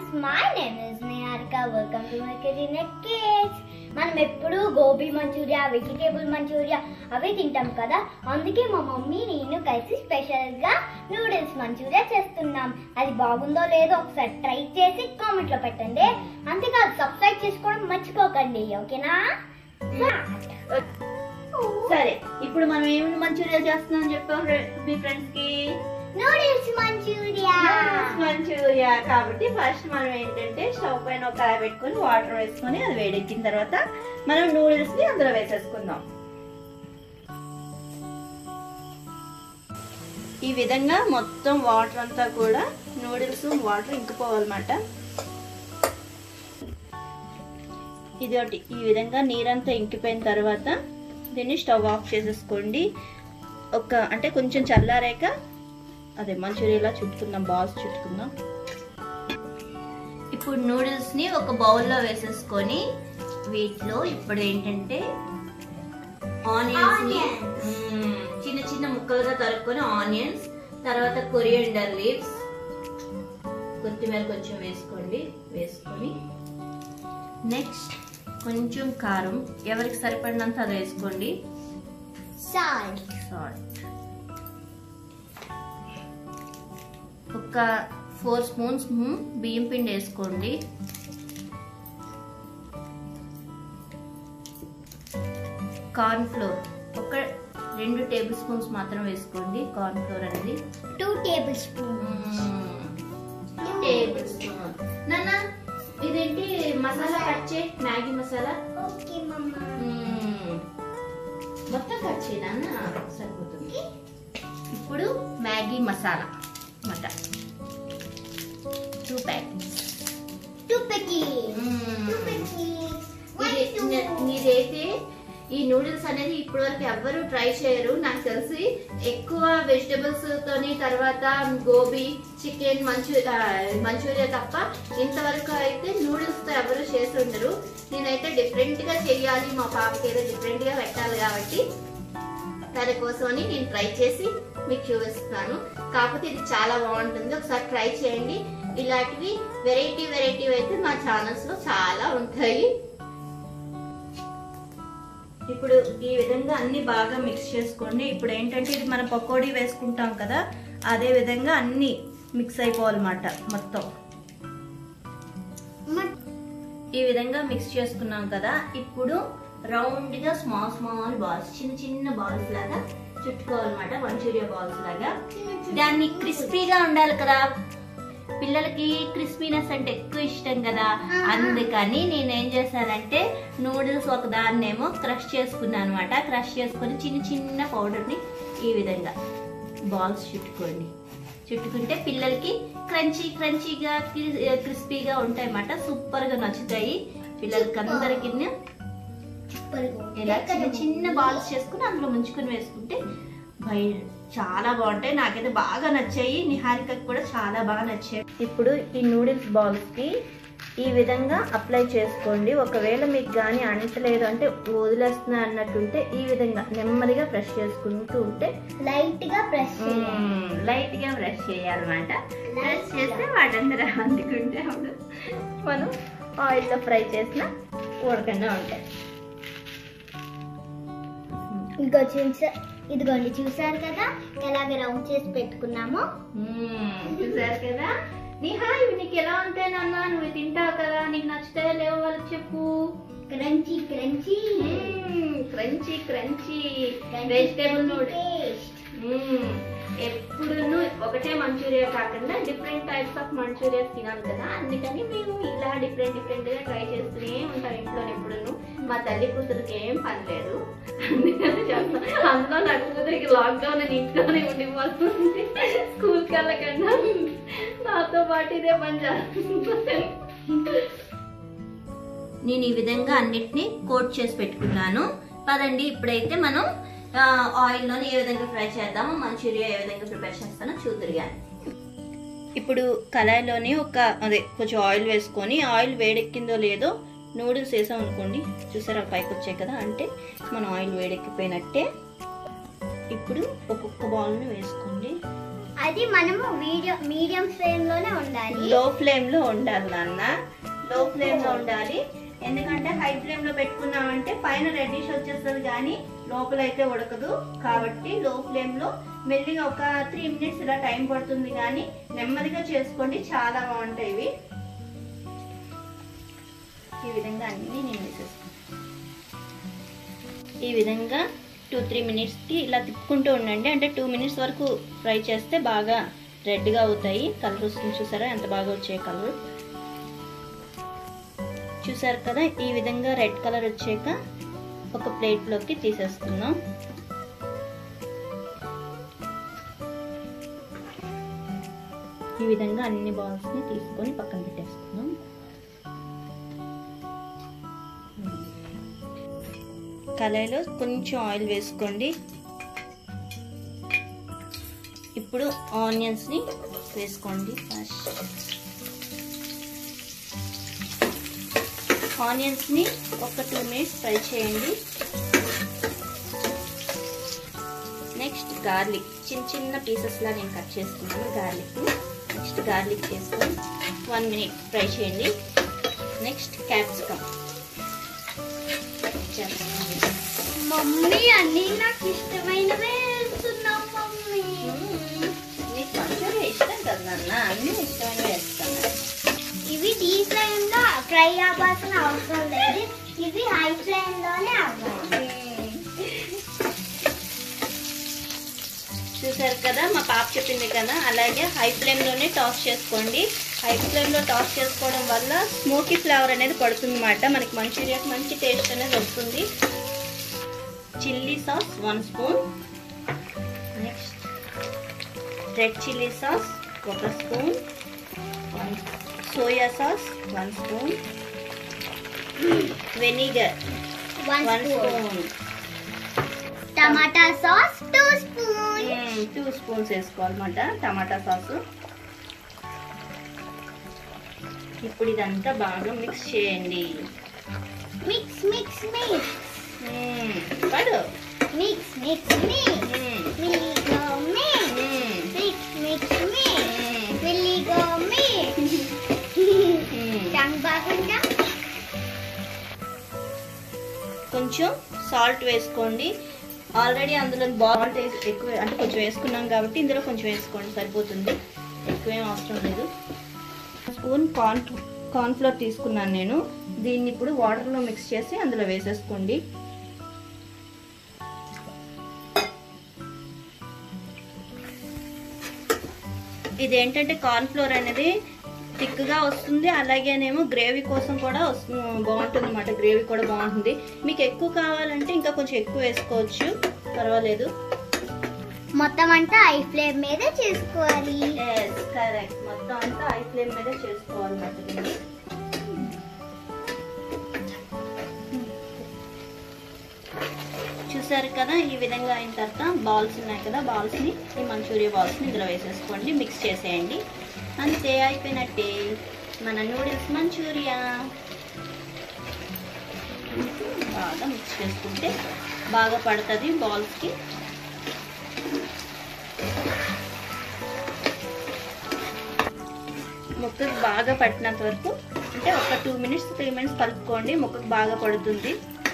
my name is Niharika. Welcome to my Karina Kids. మనం ఎప్పుడు gobi Manchuria vegetable Manchuria అవి తింటాం కదా అందుకే మా మమ్మీ నేను కలిసి స్పెషల్గా నూడిల్స్ మంచూరియా చేస్తున్నాం అది బాగుందో లేదో ఒకసారి ట్రై చేసి కామెంట్లో పెట్టండి అంతేకాదు సబ్స్క్రైబ్ చేసుకోవడం మర్చిపోకండి ఓకేనా సరే ఇప్పుడు మనం ఏమి మంచూరియా చేస్తున్నాం చెప్పాం మీ ఫ్రెండ్స్ కి నూడిల్స్ మంచూరియా మంచూరియా కాబట్టి ఫస్ట్ మనం ఏంటంటే స్టవ్ పైన ఒక కడాయి పెట్టుకొని వాటర్ వేసుకొని అది వేడెక్కిన తర్వాత మనం నూడిల్స్ ని అందులో వేసేసుకుందాం ఈ విధంగా మొత్తం వాటర్ అంతా కూడా నూడిల్స్ వాటర్ ఇంకిపోవాలన్నమాట ఇది ఒకటి ఈ విధంగా నీరంతా ఇంకిపోయిన తర్వాత దీన్ని స్టవ్ ఆఫ్ చేసేసుకోండి ఒక అంటే కొంచెం చల్లారాక అదే మంచూరియాలా చుట్టుకుందాం బాల్స్ చుట్టుకుందాం ఇప్పుడు నూడిల్స్ ని ఒక బౌల్లో వేసేసుకొని వీటిలో ఇప్పుడు ఏంటంటే ఆనియన్స్ ని Onions. మ్మ్, చిన్న చిన్న ముక్కలుగా తరుక్కొని ఆనియన్స్ తర్వాత కొరియండర్ లీవ్స్ కొత్తిమీర కొంచెం వేసుకోండి వేసుకొని నెక్స్ట్ కొంచెం కారం ఎవరికి సరిపడినంత అది వేసుకోండి సాల్ట్ సాల్ట్ ఒక ఫోర్ స్పూన్స్ బియ్యం పిండి వేసుకోండి కార్న్ ఫ్లోర్ ఒక రెండు టేబుల్ స్పూన్స్ మాత్రం వేసుకోండి కార్న్ ఫ్లోర్ అనేది two table spoons table spoon నాన్న ఇదేంటి మసాలా కట్ చేయి మ్యాగీ మసాలా ఓకే మమ్మా మ్మ్. మొత్తం కట్ చేయి నాన్న సరిపోతుంది ఇప్పుడు మ్యాగీ మసాలా అన్నమాట two packets two packets two packets మీరైతే ఈ నూడిల్స్ అనేది ఇప్పటి వరకు ఎవ్వరు ట్రై చేయరు నాకు తెలిసి ఎక్కువ వెజిటబుల్స్ తోని తర్వాత గోబీ చికెన్ మంచూ మంచూరియా తప్ప ఇంతవరకు అయితే నూడిల్స్ తో ఎవరు చేసి ఉండరు నేనైతే డిఫరెంట్ గా చెయ్యాలి మా పాపకి ఏదో డిఫరెంట్ గా పెట్టాలి కాబట్టి దాని కోసమని నేను ట్రై చేసి మీకు చూపిస్తున్నాను కాకపోతే ఇది చాలా బాగుంటుంది ఒకసారి ట్రై చేయండి ఇలాంటివి వెరైటీ వెరైటీ అయితే మా ఛానల్స్ లో చాలా ఉంటాయి ఇప్పుడు ఈ విధంగా అన్ని బాగా మిక్స్ చేసుకోండి ఇప్పుడు ఏంటంటే ఇది మనం పకోడీ వేసుకుంటాం కదా అదే విధంగా అన్ని మిక్స్ అయిపోవాలన్నమాట మొత్తం ఈ విధంగా మిక్స్ చేసుకున్నాం కదా ఇప్పుడు రౌండ్ గా స్మాల్ స్మాల్ బాల్స్ చిన్న చిన్న బాల్స్ లాగా చుట్టుకోవాలన్నమాట మంచూరియా బాల్స్ లాగా దాన్ని క్రిస్పీగా ఉండాలి కదా పిల్లలకి క్రిస్పీనెస్ అంటే ఎక్కువ ఇష్టం కదా అందుకని నేను ఏం చేశానంటే నూడిల్స్ ఒక దాన్నేమో క్రష్ చేసుకున్నాను అనమాట క్రష్ చేసుకొని చిన్న చిన్న పౌడర్ని ఈ విధంగా బాల్స్ చుట్టుకోండి చుట్టుకుంటే పిల్లలకి క్రంచీ క్రంచీగా క్రిస్పీగా ఉంటాయి అన్నమాట సూపర్ గా నచ్చుతాయి పిల్లలకి అందరికి ఇలా చిన్న చిన్న బాల్స్ చేసుకుని అందులో ముంచుకొని వేసుకుంటే బయ చాలా బాగుంటాయి నాకైతే బాగా నచ్చాయి నిహారికకి కూడా చాలా బాగా నచ్చాయి ఇప్పుడు ఈ నూడిల్స్ బాల్స్ కి ఈ విధంగా అప్లై చేసుకోండి ఒకవేళ మీకు కానీ అంటలేదు అంటే వదిలేస్తున్నా అన్నట్టుంటే ఈ విధంగా నెమ్మదిగా ప్రెస్ చేసుకుంటూ ఉంటే లైట్ గా ప్రెస్ చేయాలి లైట్ గా బ్రష్ చేయాలన్నమాట బ్రష్ చేస్తే వాటందరూ అందుకుంటే అప్పుడు మనం ఆయిల్లో ఫ్రై చేసిన ఉడకుండా ఉంటాయి ఇంకో చూసా ఇదిగోండి చూసారు కదా ఎలాగ రౌండ్ చేసి పెట్టుకున్నామో మ్మ్. చూసారు కదా నిహా ఇవి నీకు ఎలా ఉంటాయి నాన్న నువ్వు తింటావు కదా నీకు నచ్చుతాయో లేవో వాళ్ళకి చెప్పు crunchy crunchy crunchy crunchy vegetable noodles ఎప్పుడు ఒకటే మంచూరియా కాకుండా డిఫరెంట్ టైప్స్ ఆఫ్ మంచూరియాస్ తినాలి కదా అందుకని మేము ఇలా డిఫరెంట్ డిఫరెంట్ గా ట్రై చేస్తూనే ఉంటాం ఇంట్లో ఎప్పుడు మా తల్లి కూతురికి ఏం పని లేదు అందుకని చేస్తాం అందులో నాకు కూతురికి లాక్డౌన్ అని ఇంట్లోనే ఉండిపోతుంది స్కూల్కి వెళ్ళకుండా నాతో పాటు ఇదే పని చేస్తుంది నేను ఈ విధంగా అన్నిటిని కోట్ చేసి పెట్టుకున్నాను పదండి ఇప్పుడైతే మనం ఆయిల్లోని ఏ విధంగా ఫ్రై చేద్దామో మంచూరియా ఏ విధంగా ప్రిపేర్ చేస్తానో చూద్దరు కానీ ఇప్పుడు కళాయిలోని ఒక అదే కొంచెం ఆయిల్ వేసుకొని ఆయిల్ వేడెక్కిందో లేదో నూడిల్స్ వేసాం అనుకోండి చూసారా పైకి వచ్చాయి కదా అంటే మన ఆయిల్ వేడెక్కిపోయినట్టే ఇప్పుడు ఒక్కొక్క బాల్ని వేసుకోండి అది మనము వీడియో మీడియం ఫ్లేమ్ లోనే ఉండాలి లో ఫ్లేమ్ లో ఉండాలి నాన్న లో ఫ్లేమ్ లో ఉండాలి ఎందుకంటే హై ఫ్లేమ్ లో పెట్టుకున్నామంటే పైన రెడ్డిష్ వచ్చేస్తుంది కానీ లోపల అయితే ఉడకదు కాబట్టి లో ఫ్లేమ్ లో మెల్లిగా ఒక త్రీ మినిట్స్ ఇలా టైం పడుతుంది కానీ నెమ్మదిగా చేసుకోండి చాలా బాగుంటాయి ఇవి ఈ విధంగా అన్ని నేను వేసేసుకుంటాను ఈ విధంగా టూ త్రీ మినిట్స్కి ఇలా తిప్పుకుంటూ ఉండండి అంటే టూ మినిట్స్ వరకు ఫ్రై చేస్తే బాగా రెడ్గా అవుతాయి కలర్ వస్తుంది చూసారా ఎంత బాగా వచ్చాయి కలర్ చూసారు కదా ఈ విధంగా రెడ్ కలర్ వచ్చాక ఒక ప్లేట్లోకి తీసేస్తున్నాం ఈ విధంగా అన్ని బాల్స్ని తీసుకొని పక్కన పెట్టేసుకుందాం కళాయిలో కొంచెం ఆయిల్ వేసుకోండి ఇప్పుడు ఆనియన్స్ని వేసుకోండి ఫస్ట్ ఆనియన్స్ని ఒక టూ మినిట్స్ ఫ్రై చేయండి నెక్స్ట్ గార్లిక్ చిన్న చిన్న పీసెస్లా నేను కట్ చేసుకున్నాను గార్లిక్ నెక్స్ట్ గార్లిక్ చేసుకొని వన్ మినిట్ ఫ్రై చేయండి నెక్స్ట్ క్యాప్సికమ్ మమ్మీ అన్ని నాకు ఇష్టమైనవే వేస్తున్నాం మమ్మీ నీకు మంచూరియా ఇష్టం కదా నాన్న అన్ని ఇష్టమైన వేస్తాను ఇవి డీ ఫ్లేమ్ లో ఫ్రై అవ్వాల్సిన అవసరం లేదు ఇవి హై ఫ్లేమ్ లోనే అవ్వాలి చూసారు కదా మా పాప చెప్పింది కదా అలాగే హై ఫ్లేమ్లోనే టాస్ చేసుకోండి హై ఫ్లేమ్లో టాస్ చేసుకోవడం వల్ల స్మోకీ ఫ్లేవర్ అనేది పడుతుంది అనమాట మనకి మంచూరియాకి మంచి టేస్ట్ అనేది వస్తుంది chilli sauce one spoon next red chilli sauce ఒక spoon one soya sauce one spoon vinegar one one spoon spoon tomato sauce two spoon two spoons వేసుకోవాలన్నమాట టమాటా సాసు ఇప్పుడు ఇదంతా బాగా మిక్స్ చేయండి మిక్స్ మిక్స్ మిక్స్ మ్మ్. పడు mix mix mix మ్మ్. విల్లిగో మిక్స్ మ్మ్. మిక్స్ మిక్స్ మిక్స్ మ్మ్. విల్లిగో మిక్స్ మ్మ్. టంగ్ బాగుందా కొంచెం సాల్ట్ వేసుకోండి ఆల్రెడీ అందులో బాల్ట్ ఎక్కువ అంటే కొంచెం వేసుకున్నాం కాబట్టి ఇందులో కొంచెం వేసుకోండి సరిపోతుంది ఎక్కువేం అవసరం లేదు స్పూన్ కార్న్ కార్న్ ఫ్లోర్ తీసుకున్నాను నేను దీన్ని ఇప్పుడు వాటర్లో మిక్స్ చేసి అందులో వేసేసుకోండి ఇదేంటంటే కార్న్ ఫ్లోర్ అనేది థిక్గా వస్తుంది అలాగేనేమో గ్రేవీ కోసం కూడా వస్తు- బాగుంటుంది అనమాట గ్రేవీ కూడా బాగుంటుంది మీకు ఎక్కువ కావాలంటే ఇంకా కొంచెం ఎక్కువ వేసుకోవచ్చు పర్వాలేదు మొత్తం అంతా ఐ ఫ్లేమ్ మీదే చేసుకోవాలి కరెక్ట్ మొత్తం అంతా ఐ ఫ్లేమ్ మీద చేసుకోవాలన్నమాట దీన్ని చూసారు కదా ఈ విధంగా అయిన తర్వాత బాల్స్ ఉన్నాయి కదా బాల్స్ని ఈ మంచూరియా బాల్స్ని ఇందులో వేసేసుకోండి మిక్స్ చేసేయండి అంతే అయిపోయినట్టే మన నూడిల్స్ మంచూరియా బాగా మిక్స్ చేసుకుంటే బాగా పడుతుంది బాల్స్కి ముక్కకు బాగా పట్టినంత వరకు అంటే ఒక టూ మినిట్స్ త్రీ మినిట్స్ కలుపుకోండి ముక్కకు బాగా పడుతుంది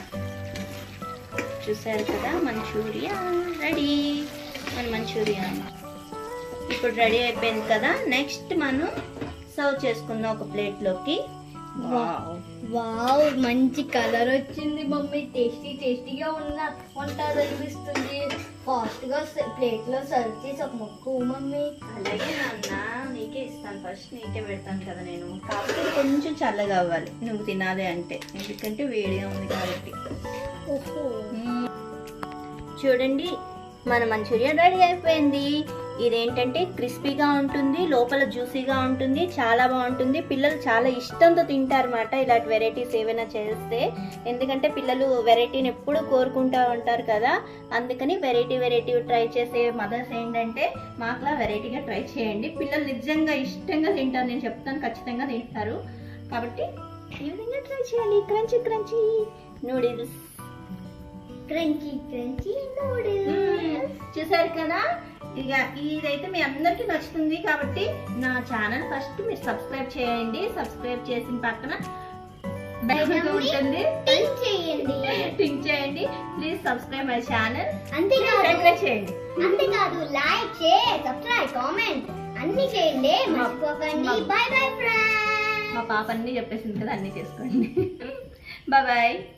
చూసారు కదా మంచూరియా రెడీ మన మంచూరియా ఇప్పుడు రెడీ అయిపోయింది కదా నెక్స్ట్ మనం సర్వ్ చేసుకుందాం ఒక ప్లేట్లోకి వావ్ వావ్ మంచి కలర్ వచ్చింది మమ్మీ టేస్టీ టేస్టీగా ఉన్న ఉంటుంది అనిపిస్తుంది ఫాస్ట్ గా ప్లేట్ లో సర్వ్ చేసి ఒక ముక్కు మమ్మీ అలాగే నాన్న నీకే ఇస్తాను ఫస్ట్ నీకే పెడతాను కదా నేను కాకపోతే కొంచెం చల్లగా అవ్వాలి నువ్వు తినాలి అంటే ఎందుకంటే వేడిగా ఉంది కాబట్టి ఓహో మ్మ్. చూడండి మన మంచూరియా రెడీ అయిపోయింది ఇదేంటంటే క్రిస్పీగా ఉంటుంది లోపల జ్యూసీగా ఉంటుంది చాలా బాగుంటుంది పిల్లలు చాలా ఇష్టంతో తింటారన్నమాట ఇలాంటి వెరైటీస్ ఏమైనా చేస్తే ఎందుకంటే పిల్లలు వెరైటీని ఎప్పుడు కోరుకుంటా ఉంటారు కదా అందుకని వెరైటీ వెరైటీ ట్రై చేసే మదర్స్ ఏంటంటే మాకులా వెరైటీగా ట్రై చేయండి పిల్లలు నిజంగా ఇష్టంగా తింటారు నేను చెప్తాను ఖచ్చితంగా తింటారు కాబట్టి ఈ విధంగా ట్రై చేయండి crunchy crunchy noodles crunchy crunchy మ్మ్. నూడిల్స్ చూసారు కదా ఇక ఇదైతే మీ అందరికీ నచ్చుతుంది కాబట్టి నా ఛానల్ ఫస్ట్ మీరు సబ్స్క్రైబ్ చేయండి సబ్స్క్రైబ్ చేసిన పక్కన బెల్ ఉంటుంది టింక్ చేయండి టింక్ చేయండి ప్లీజ్ సబ్స్క్రైబ్ మై ఛానల్ అంతేకాదు ఎంకరేజ్ చేయండి అంతేకాదు లైక్ షేర్ సబ్స్క్రైబ్ కామెంట్ అన్ని చేయండి మర్చిపోకండి మా- బై బై ఫ్రెండ్స్ మా పాప అన్ని చెప్పేసింది కదా అన్ని చేసుకోండి బాయ్ బాయ్